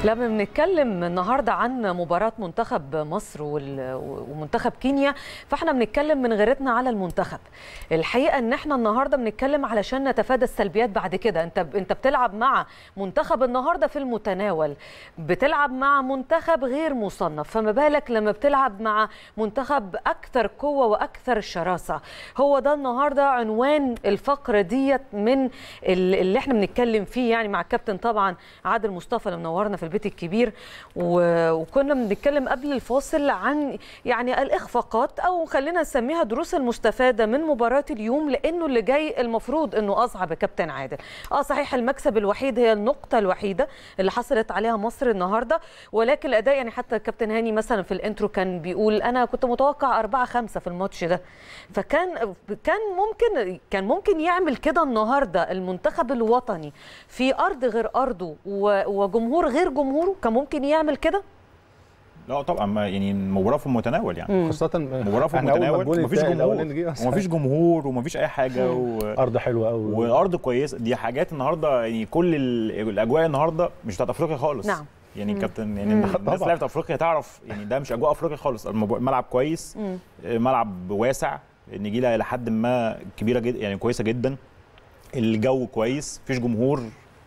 لما بنتكلم النهارده عن مباراه منتخب مصر وال- ومنتخب كينيا فاحنا بنتكلم من غيرتنا على المنتخب الحقيقه ان احنا النهارده بنتكلم علشان نتفادى السلبيات بعد كده انت انت بتلعب مع منتخب النهارده في المتناول بتلعب مع منتخب غير مصنف فما بالك لما بتلعب مع منتخب اكثر قوه واكثر شراسه هو ده النهارده عنوان الفقره ديت من ال- اللي احنا بنتكلم فيه يعني مع الكابتن طبعا عادل مصطفى اللي منورنا في البيت الكبير و- وكنا بنتكلم قبل الفاصل عن يعني الاخفاقات او خلينا نسميها دروس المستفاده من مباراه اليوم لانه اللي جاي المفروض انه اصعب يا كابتن عادل اه صحيح المكسب الوحيد هي النقطه الوحيده اللي حصلت عليها مصر النهارده ولكن الاداء يعني حتى الكابتن هاني مثلا في الانترو كان بيقول انا كنت متوقع 4 5 في الماتش ده فكان كان ممكن كان ممكن يعمل كده النهارده المنتخب الوطني في ارض غير ارضه و- وجمهور غير جمهوره كان ممكن يعمل كده لا طبعا ما يعني المباراه في المتناول يعني خاصة مباراه في إحنا أول ما المتناول الجون مفيش التاني جمهور الأولاني جه أصلاً. ومفيش جمهور ومفيش اي حاجه و... أرض حلوة قوي والارض كويسه دي حاجات النهارده يعني كل ال- الاجواء النهارده مش بتاعت افريقيا خالص نعم. يعني مم. كابتن يعني مم. الناس طبعاً. اللي لعبت افريقيا تعرف يعني ده مش اجواء افريقيا خالص المب- الملعب كويس مم. ملعب واسع النجيله الى حد ما كبيره جدا يعني كويسه جدا الجو كويس مفيش جمهور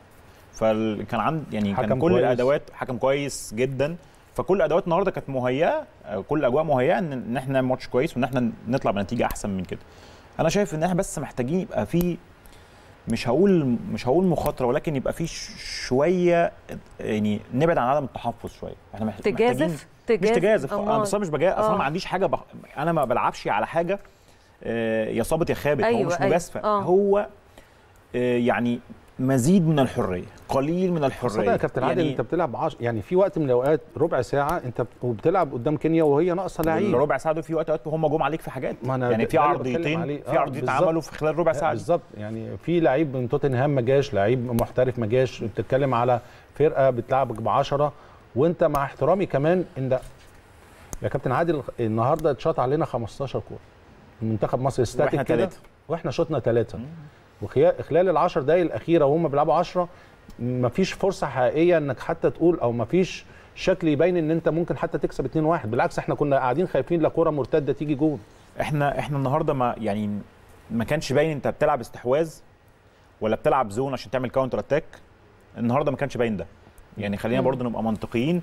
فكان عند يعني كان حكم كل كويس. الادوات حكم كويس جدا فكل الادوات النهارده كانت مهيئه آه، كل الاجواء مهيئه ان ان احنا نعمل ماتش كويس وان احنا نطلع بنتيجه احسن من كده انا شايف ان احنا بس محتاجين يبقى في مش هقول مش هقول مخاطره ولكن يبقى في ش- شويه يعني نبعد عن عدم التحفظ شويه احنا محت- محتاجين تجازف مش تجازف أمال. انا اصلا مش بجازف اصلا آه. ما عنديش حاجه بح... انا ما بلعبش على حاجه آه، يا صابت يا خابت هو أيوة، مش أيوة. مجازفه آه. هو آه، يعني مزيد من الحريه قليل من خاصة الحريه يا كابتن عادل يعني انت بتلعب عش... يعني في وقت من الاوقات ربع ساعة انت بت- وبتلعب قدام كينيا وهي ناقصة لعيب الربع ساعه دول في وقت وقت هم جم عليك في حاجات ما أنا يعني ده- في ده اللي بتكلم عرضيتين عليه. في آه، عرضيتين بالظبط. اتعملوا في خلال ربع ساعه دي. بالظبط يعني في لعيب من توتنهام ما جاش لعيب محترف ما جاش بتتكلم على فرقة بتلعبك ب 10 وانت مع احترامي كمان ان ده يا كابتن عادل النهارده اتشاط علينا 15 كوره منتخب مصر استاتيك وإحنا كده تلاتة. واحنا شطنا ثلاثه وخلال العشر دقايق الاخيره وهم بيلعبوا 10 مفيش فرصه حقيقيه انك حتى تقول او مفيش شكل يبين ان انت ممكن حتى تكسب 2-1 بالعكس احنا كنا قاعدين خايفين لا كوره مرتده تيجي جول احنا احنا النهارده ما يعني ما كانش باين انت بتلعب استحواذ ولا بتلعب زون عشان تعمل كاونتر اتاك النهارده ما كانش باين ده يعني خلينا مم. برضه نبقى منطقيين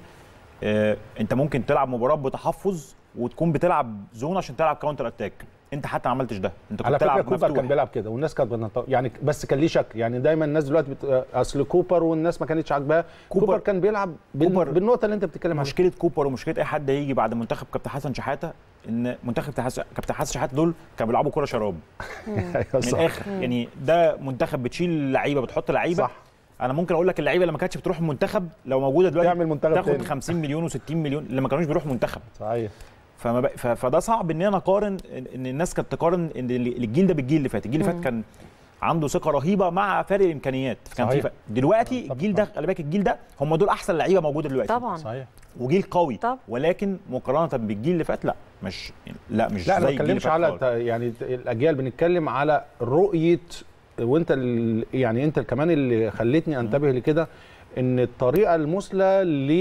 اه انت ممكن تلعب مباراه بتحفظ وتكون بتلعب زون عشان تلعب كاونتر اتاك انت حتى ما عملتش ده انت كنت على فكره بتلعب كوبر مفتوح كان بيلعب كده والناس كانت بتنط- يعني بس كان ليه شكل يعني دايما الناس دلوقتي بت... اصل كوبر والناس ما كانتش عاجباها كوبر, كوبر- كان بيلعب بال... كوبر- بالنقطه اللي انت بتتكلم عليها مشكله كوبر ومشكله اي حد هيجي بعد منتخب كابتن حسن شحاته ان منتخب كابتن حسن- كابتن حسن شحاته دول كانوا بيلعبوا كوره شراب أيوة من صح. الاخر يعني ده منتخب بتشيل لعيبه بتحط لعيبه صح انا ممكن اقول لك اللعيبه اللي ما كانتش بتروح المنتخب لو موجوده دلوقتي تعمل منتخب تاخد تاني. 50 مليون و60 مليون اللي ما كانوش بيروحوا منتخب صحيح فما ب... ف... فده صعب ان انا اقارن ان إن الناس كانت تقارن ان ال- الجيل ده بالجيل اللي فات الجيل اللي فات كان عنده ثقه رهيبه مع فرق الامكانيات كان في صحيح. فرق. دلوقتي طبعاً. الجيل ده خلي بالك الجيل ده هم دول احسن لعيبه موجوده دلوقتي طبعا صحيح وجيل قوي طب. ولكن مقارنه بالجيل اللي فات لا مش لا مش لا انا زي ما الجيل اللي بتكلمش فات على خالص. ت- يعني ت- الاجيال بنتكلم على رؤيه وانت ال- يعني انت كمان اللي خلتني انتبه لكده ان الطريقه المثلى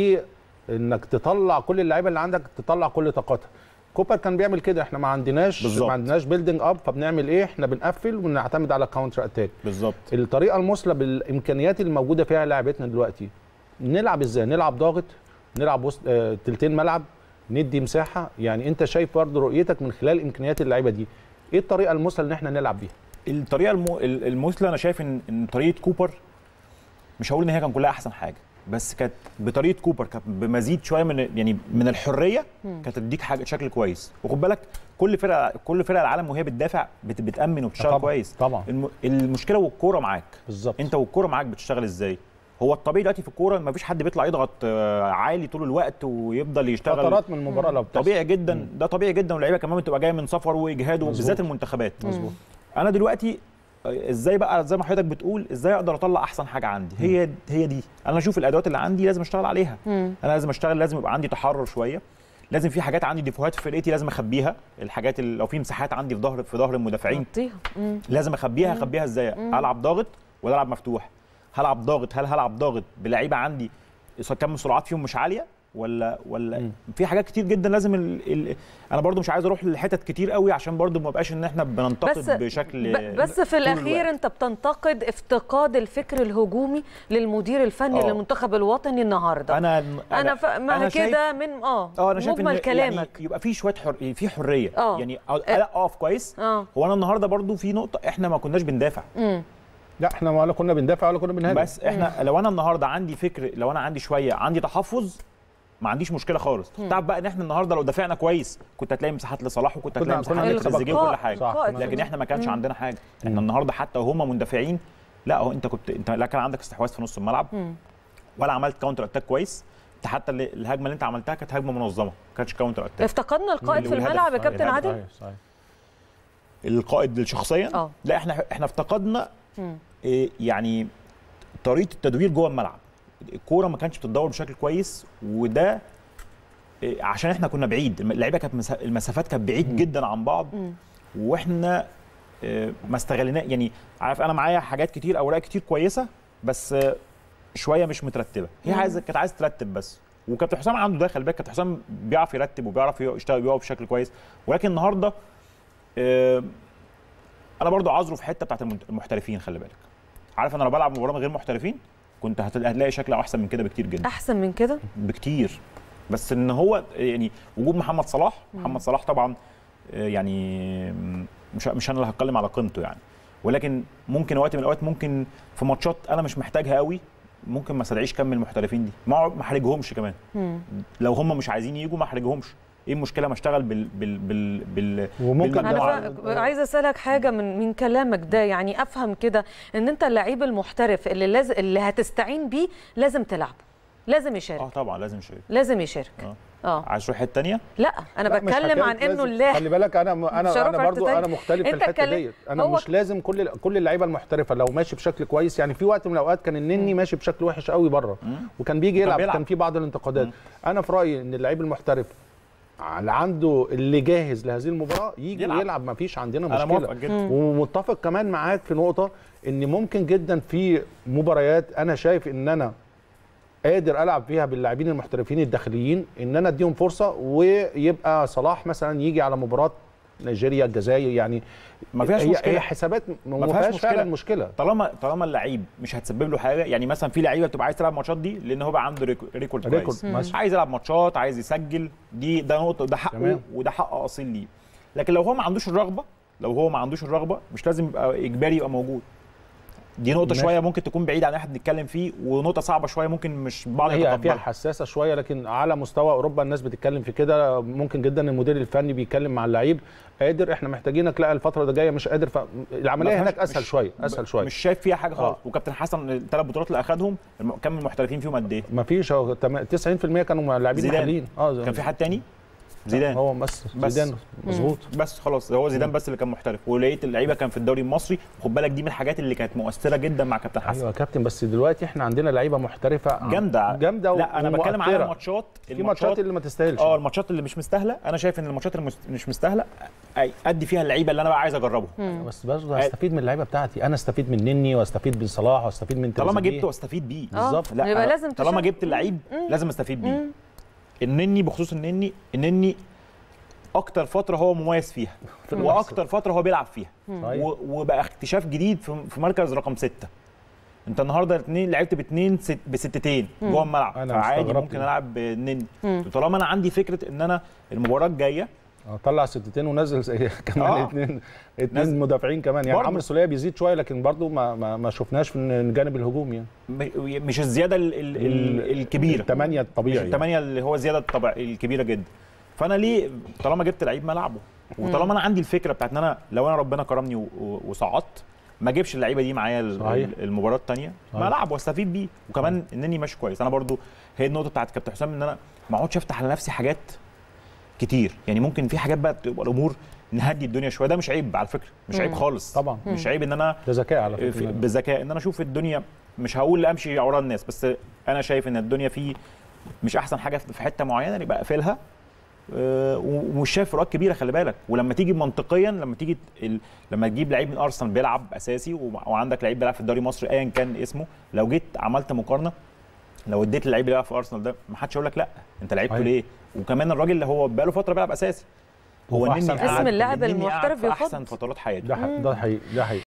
لانك تطلع كل اللعيبه اللي عندك تطلع كل طاقتها كوبر كان بيعمل كده احنا ما عندناش بالظبط. ما عندناش بيلدينج اب فبنعمل ايه احنا بنقفل ونعتمد على كاونتر اتاك بالظبط الطريقه المثلى بالامكانيات اللي موجوده فيها لعبتنا دلوقتي نلعب ازاي نلعب ضاغط نلعب وسط آه، تلتين ملعب ندي مساحه يعني انت شايف برضه رؤيتك من خلال امكانيات اللعيبه دي ايه الطريقه المثلى ان احنا نلعب بيها الطريقه المو... ال- المثلى انا شايف ان ان طريقه كوبر مش هقول ان هي كان كلها احسن حاجه بس كانت بطريقه كوبر كانت بمزيد شويه من يعني من الحريه كانت تديك حاجه شكل كويس وخد بالك كل فرقه كل فرق العالم وهي بتدافع بت... بتامن وبتشتغل طبعاً، كويس طبعاً. الم... المشكله والكوره معاك بالظبط انت والكوره معاك بتشتغل ازاي هو الطبيعي دلوقتي في الكوره ما فيش حد بيطلع يضغط آه، عالي طول الوقت ويفضل يشتغل فترات من المباراه لو بتحصل. طبيعي جدا ده طبيعي جدا واللعيبه كمان بتبقى جايه من سفر واجهاد مظبوط. وبالذات المنتخبات مظبوط انا دلوقتي ازاي بقى زي ما حضرتك بتقول ازاي اقدر اطلع احسن حاجه عندي هي هي دي انا اشوف الادوات اللي عندي لازم اشتغل عليها مم. انا لازم اشتغل لازم يبقى عندي تحرر شويه لازم في حاجات عندي ديفوهات في فرقتي لازم اخبيها الحاجات اللي لو في مساحات عندي في ظهر في ظهر المدافعين نغطيها. مم. لازم اخبيها اخبيها ازاي العب ضاغط ولا العب مفتوح هلعب ضاغط هل هلعب ضاغط بلعيبه عندي كم السرعات فيهم مش عاليه ولا ولا مم. في حاجات كتير جدا لازم ال... ال... انا برضو مش عايز اروح لحتت كتير قوي عشان برضو ما بقاش ان احنا بننتقد بس بشكل ب- بس في طول الاخير الوقت. انت بتنتقد افتقاد الفكر الهجومي للمدير الفني آه. للمنتخب الوطني النهارده انا انا ف... ما أنا شايف- كده من اه اه انا شايف مجمل ان كلامك يعني يبقى في شويه حر... في حريه آه. يعني أ- لا اقف كويس اه هو انا النهارده برضو في نقطه احنا ما كناش بندافع امم لا احنا ولا كنا بندافع ولا كنا بنهاجم بس احنا لو انا النهارده عندي فكر لو انا عندي شويه عندي تحفظ ما عنديش مشكله خالص تعرف بقى ان احنا النهارده لو دافعنا كويس كنت هتلاقي مساحات لصلاح وكنت كنا- هتلاقي كنا مساحات هنكسب لتريزيجيه أكتر. وكل حاجه صح. قائد لكن في- احنا ما كانش مم. عندنا حاجه احنا النهارده حتى وهم مندفعين لا هو انت كنت انت لا كان عندك استحواذ في نص الملعب مم. ولا عملت كاونتر اتاك كويس انت حتى اللي- الهجمه اللي انت عملتها كانت هجمه منظمه ما كانتش كاونتر اتاك افتقدنا القائد في والهدف. الملعب يا آه، كابتن الهدف. عادل صحيح صحيح القائد شخصيا اه. لا احنا احنا افتقدنا مم. إيه، يعني طريقه التدوير جوه الملعب الكوره ما كانتش بتتدور بشكل كويس وده إيه، عشان احنا كنا بعيد اللعيبه كانت مسا- المسافات كانت بعيد جدا عن بعض مم. واحنا إيه، ما استغلنا يعني عارف انا معايا حاجات كتير اوراق كتير كويسه بس آه، شويه مش مترتبه هي مم. عايزه كانت عايزه ترتب بس وكابتن حسام عنده ده خلي بالك كابتن حسام بيعرف يرتب وبيعرف يشتغل يقف بشكل كويس ولكن النهارده آه، انا برضو عذره في حته بتاعت المنت- المحترفين خلي بالك عارف انا لو بلعب مباراه من غير محترفين كنت هتلاقي هتلاقي شكل احسن من كده بكتير جدا احسن من كده بكتير بس ان هو يعني وجود محمد صلاح محمد صلاح طبعا آه، يعني مش مش انا اللي هتكلم على قيمته يعني ولكن ممكن وقت من الاوقات ممكن في ماتشات انا مش محتاجها قوي ممكن ما استدعيش كم من المحترفين دي ما ما احرجهمش كمان مم. لو هم مش عايزين يجوا ما احرجهمش ايه المشكله ما اشتغل بال بال بال, بال وممكن بالمجموعة. انا فا... عايزه اسالك حاجه من من كلامك ده يعني افهم كده ان انت اللعيب المحترف اللي لازم اللي هتستعين بيه لازم تلعبه لازم يشارك اه طبعا لازم يشارك لازم يشارك اه اه عايز تروح حته ثانيه لا انا لا، مش بتكلم حكاية عن انه لازم. اللاعب خلي بالك انا مش انا هروح انا في برضو حتة انا تانية. مختلف في أنت الحته اتكلم- ديت انا هو- مش لازم كل كل اللعيبه المحترفه لو ماشي بشكل كويس يعني في وقت من الاوقات كان النني ماشي بشكل وحش قوي بره وكان بيجي وكان يلعب بيلعب. كان في بعض الانتقادات مم. انا في رايي ان اللعيب المحترف اللي عنده اللي جاهز لهذه المباراه يجي يلعب. يلعب ما فيش عندنا انا مشكله موافق جدا ومتفق كمان معاك في نقطه ان ممكن جدا في مباريات انا شايف ان انا قادر العب فيها باللاعبين المحترفين الداخليين ان انا اديهم فرصه ويبقى صلاح مثلا يجي على مباراه نيجيريا الجزائر يعني ما فيهاش هي مشكلة. هي حسابات ما فيهاش فيهاش فعلا مشكلة. مشكله طالما طالما اللعيب مش هتسبب له حاجه يعني مثلا في لعيبه بتبقى عايز تلعب الماتشات دي لان هو بقى عنده ريكو- ريكورد ريكورد كويس ماشي. عايز يلعب ماتشات عايز يسجل دي ده نقطه ده حقه تمام. وده حق اصيل ليه لكن لو هو ما عندوش الرغبه لو هو ما عندوش الرغبه مش لازم يبقى اجباري يبقى موجود دي نقطه ماشي. شويه ممكن تكون بعيده عن اللي احنا بنتكلم فيه ونقطه صعبه شويه ممكن مش بعض هي فيها يتقبلها حساسه شويه لكن على مستوى اوروبا الناس بتتكلم في كده ممكن جدا المدير الفني بيتكلم مع اللعيب قادر احنا محتاجينك لا الفتره اللي جايه مش قادر فالعمليه ما هناك فيهاش- اسهل مش- شويه اسهل شويه مش شايف فيها حاجه خالص آه. وكابتن حسن الثلاث بطولات اللي اخذهم الم- كم المحترفين فيهم قد ايه ما فيش هو تم- 90% كانوا لاعبين زيدان. محليين اه كان في حد تاني زيدان هو بس, بس. زيدان مظبوط بس خلاص هو زيدان بس اللي كان محترف ولقيت اللعيبه كان في الدوري المصري خد بالك دي من الحاجات اللي كانت مؤثره جدا مع كابتن حسن ايوه يا كابتن بس دلوقتي احنا عندنا لعيبه محترفه جامده جامده لا انا بتكلم على ومؤثرة. الماتشات في ماتشات اللي ما تستاهلش اه الماتشات اللي مش مستاهله انا شايف ان الماتشات اللي مش- مش مستاهله أي- ادي فيها اللعيبه اللي انا بقى عايز اجربهم بس برضه هستفيد من اللعيبه بتاعتي انا استفيد من نني واستفيد من صلاح واستفيد من طالما تريزيجيه. جبته واستفيد بيه آه. بالظبط. يبقى أنا لازم طالما تشارك. جبت اللعيب لازم استفيد بيه النني بخصوص النني النني اكتر فتره هو مميز فيها واكتر فتره هو بيلعب فيها صحيح. و- وبقى اكتشاف جديد في في مركز رقم ستة انت النهارده الاثنين لعبت باثنين ست بستتين جوه الملعب أنا فعادي استغربت ممكن ده. العب بالنني طالما انا عندي فكره ان انا المباراه الجايه اه طلع ستتين ونزل زي- كمان آه. اثنين نزل. اثنين مدافعين كمان يعني برضه. عمرو السوليه بيزيد شويه لكن برضه ما ما, ما شفناش في الجانب الهجومي يعني م- مش الزياده ال ال ال الكبيره الثمانيه مش الطبيعي يعني. الثمانيه اللي هو الزياده الطبع الكبيره جدا فانا ليه طالما جبت لعيب ما العبه وطالما انا عندي الفكره بتاعت ان انا لو انا ربنا كرمني و- و- وصعدت ما اجيبش اللعيبه دي معايا ال- صحيح. ال- المباراه الثانيه ما صحيح. العب واستفيد بيه وكمان انني ماشي كويس انا برضو هي النقطه بتاعت كابتن حسام ان انا ما اقعدش افتح على نفسي حاجات كتير يعني ممكن في حاجات بقى تبقى الامور نهدي الدنيا شويه ده مش عيب على فكره مش عيب خالص طبعا. مش عيب ان انا ده ذكاء على في- فكره بذكاء ان انا اشوف الدنيا مش هقول امشي ورا الناس بس انا شايف ان الدنيا في مش احسن حاجه في حته معينه يبقى اقفلها آه، ومش شايف فروقات كبيره خلي بالك ولما تيجي منطقيا لما تيجي ال... لما تجيب لعيب من ارسنال بيلعب اساسي وم- وعندك لعيب بيلعب في الدوري المصري ايا كان اسمه لو جيت عملت مقارنه لو اديت اللعيب اللي بيلعب في ارسنال ده ما حدش يقول لك لا انت لعبته أيوة. ليه وكمان الراجل اللي هو بقاله فتره بيلعب اساسي هو النني أحسن قعد- اسم اللاعب النني قعد المحترف في بيخض. احسن فترات حياته ده ح- ده حقيقي ده حقيقي